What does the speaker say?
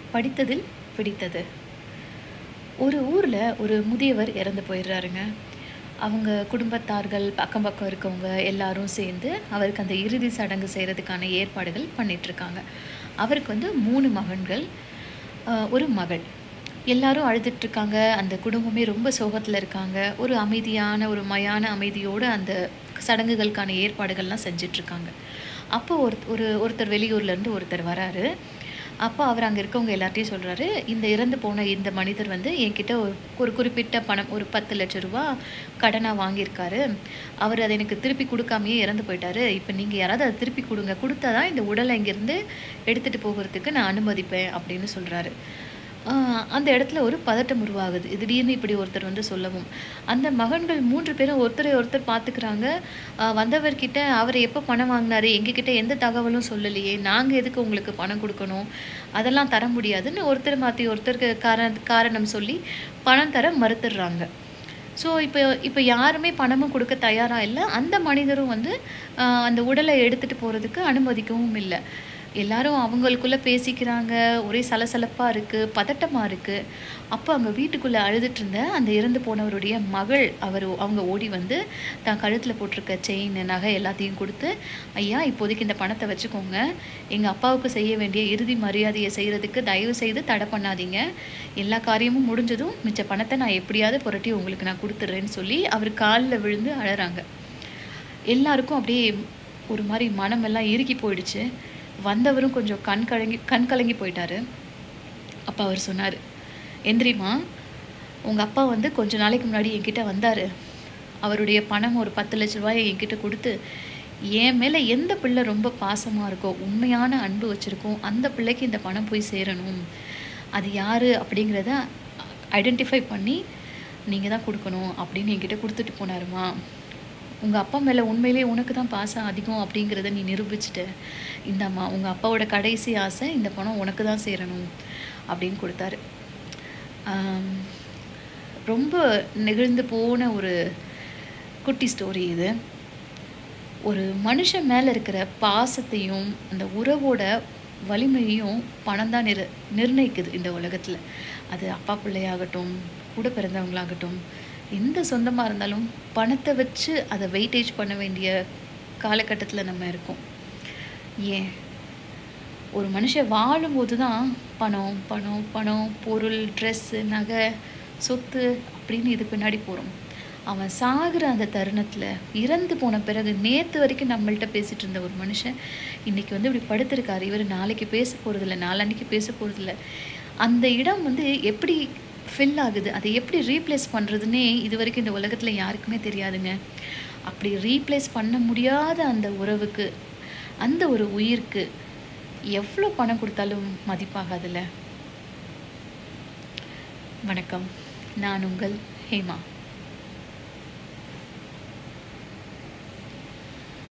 படித்ததில் பிடித்தது ஒரு ஊரில் ஒரு முதியவர் இறந்து போயிடுறாருங்க அவங்க குடும்பத்தார்கள் அக்கம் பக்கம் இருக்கவங்க எல்லாரும் சேர்ந்து அவருக்கு அந்த இறுதி சடங்கு செய்கிறதுக்கான ஏற்பாடுகள் பண்ணிகிட்ருக்காங்க அவருக்கு வந்து மூணு மகன்கள் ஆஹ் ஒரு மகள் எல்லாரும் அழுதுட்ருக்காங்க அந்த குடும்பமே ரொம்ப சோகத்தில் இருக்காங்க ஒரு அமைதியான ஒரு மயான அமைதியோடு அந்த சடங்குகளுக்கான ஏற்பாடுகள்லாம் செஞ்சிட்ருக்காங்க அப்போ ஒரு ஒரு ஒருத்தர் வெளியூர்லேருந்து ஒருத்தர் வராரு அப்போ அவர் அங்கே இருக்கவங்க எல்லார்ட்டையும் சொல்கிறாரு இந்த இறந்து போன இந்த மனிதர் வந்து என்கிட்ட ஒரு ஒரு குறிப்பிட்ட பணம் ஒரு பத்து லட்ச ரூபா கடனாக வாங்கியிருக்காரு அவர் அதை எனக்கு திருப்பி கொடுக்காமையே இறந்து போயிட்டாரு இப்போ நீங்கள் யாராவது அதை திருப்பி கொடுங்க கொடுத்தா தான் இந்த உடலை இங்கேருந்து எடுத்துகிட்டு போகிறதுக்கு நான் அனுமதிப்பேன் அப்படின்னு சொல்கிறாரு அந்த இடத்துல ஒரு பதட்டம் உருவாகுது திடீர்னு இப்படி ஒருத்தர் வந்து சொல்லவும் அந்த மகன்கள் மூன்று பேரும் ஒருத்தரை ஒருத்தர் பார்த்துக்கிறாங்க ஆஹ் வந்தவர்கிட்ட அவர் எப்போ பணம் வாங்கினாரு எங்ககிட்ட எந்த தகவலும் சொல்லலையே நாங்கள் எதுக்கு உங்களுக்கு பணம் கொடுக்கணும் அதெல்லாம் தர முடியாதுன்னு ஒருத்தர் மாற்றி ஒருத்தருக்கு காரண காரணம் சொல்லி பணம் தர மறுத்துடுறாங்க ஸோ இப்போ இப்போ யாருமே பணமும் கொடுக்க தயாராக இல்லை அந்த மனிதரும் வந்து ஆஹ் அந்த உடலை எடுத்துகிட்டு போகிறதுக்கு அனுமதிக்கவும் இல்லை எல்லாரும் அவங்களுக்குள்ளே பேசிக்கிறாங்க ஒரே சலசலப்பாக இருக்குது பதட்டமாக இருக்குது அப்போ அங்கே வீட்டுக்குள்ளே அழுதுட்டு இருந்த அந்த இறந்து போனவருடைய மகள் அவர் அவங்க ஓடி வந்து தான் கழுத்தில் போட்டிருக்க செயின் நகை எல்லாத்தையும் கொடுத்து ஐயா இப்போதைக்கு இந்த பணத்தை வச்சுக்கோங்க எங்கள் அப்பாவுக்கு செய்ய வேண்டிய இறுதி மரியாதையை செய்கிறதுக்கு தயவு செய்து தடை பண்ணாதீங்க எல்லா காரியமும் முடிஞ்சதும் மிச்ச பணத்தை நான் எப்படியாவது புரட்டி உங்களுக்கு நான் கொடுத்துட்றேன்னு சொல்லி அவர் காலில் விழுந்து அழறாங்க எல்லாருக்கும் அப்படியே ஒரு மாதிரி மனமெல்லாம் இறுகி போயிடுச்சு வந்தவரும் கொஞ்சம் கண் கலங்கி கண் கலங்கி போயிட்டாரு அப்போ அவர் சொன்னார் எந்திரிமா உங்கள் அப்பா வந்து கொஞ்ச நாளைக்கு முன்னாடி என்கிட்ட வந்தார் அவருடைய பணம் ஒரு பத்து லட்ச ரூபாயை என்கிட்ட கொடுத்து என் மேலே எந்த பிள்ளை ரொம்ப பாசமாக இருக்கோ உண்மையான அன்பு வச்சுருக்கோம் அந்த பிள்ளைக்கு இந்த பணம் போய் சேரணும் அது யார் அப்படிங்கிறத ஐடென்டிஃபை பண்ணி நீங்கள் தான் கொடுக்கணும் அப்படின்னு என்கிட்ட கொடுத்துட்டு போனாருமா உங்கள் அப்பா மேலே உண்மையிலேயே உனக்கு தான் பாசம் அதிகம் அப்படிங்கிறத நீ நிரூபிச்சிட்ட இந்தாம்மா உங்கள் அப்பாவோட கடைசி ஆசை இந்த பணம் உனக்கு தான் சேரணும் அப்படின்னு கொடுத்தாரு ஆம், ரொம்ப நெகிழ்ந்து போன ஒரு குட்டி ஸ்டோரி இது ஒரு மனுஷன் மேலே இருக்கிற பாசத்தையும் அந்த உறவோட வலிமையையும் பணம் தான் நிர் நிர்ணயிக்குது இந்த உலகத்தில் அது அப்பா பிள்ளையாகட்டும் கூட பிறந்தவங்களாகட்டும் எந்த சொந்தமாக இருந்தாலும் பணத்தை வச்சு அதை வெயிட்டேஜ் பண்ண வேண்டிய காலகட்டத்தில் நம்ம இருக்கோம் ஏன் ஒரு மனுஷன் வாழும்போது தான் பணம் பணம் பணம் பொருள் ட்ரெஸ்ஸு நகை சொத்து அப்படின்னு இது பின்னாடி போகிறோம் அவன் சாகுற அந்த தருணத்தில் இறந்து போன பிறகு நேற்று வரைக்கும் நம்மள்ட்ட பேசிகிட்டு இருந்த ஒரு மனுஷன் இன்னைக்கு வந்து இப்படி படுத்திருக்காரு இவர் நாளைக்கு பேச போகிறதில்ல நாளன்னைக்கு பேச போகிறதில்ல அந்த இடம் வந்து எப்படி ஃபில் ஆகுது அதை எப்படி ரீப்ளேஸ் பண்ணுறதுன்னே இது வரைக்கும் இந்த உலகத்தில் யாருக்குமே தெரியாதுங்க அப்படி ரீப்ளேஸ் பண்ண முடியாத அந்த உறவுக்கு அந்த ஒரு உயிருக்கு எவ்வளோ பணம் கொடுத்தாலும் மதிப்பாகாதுல்ல வணக்கம் நான் உங்கள் ஹேமா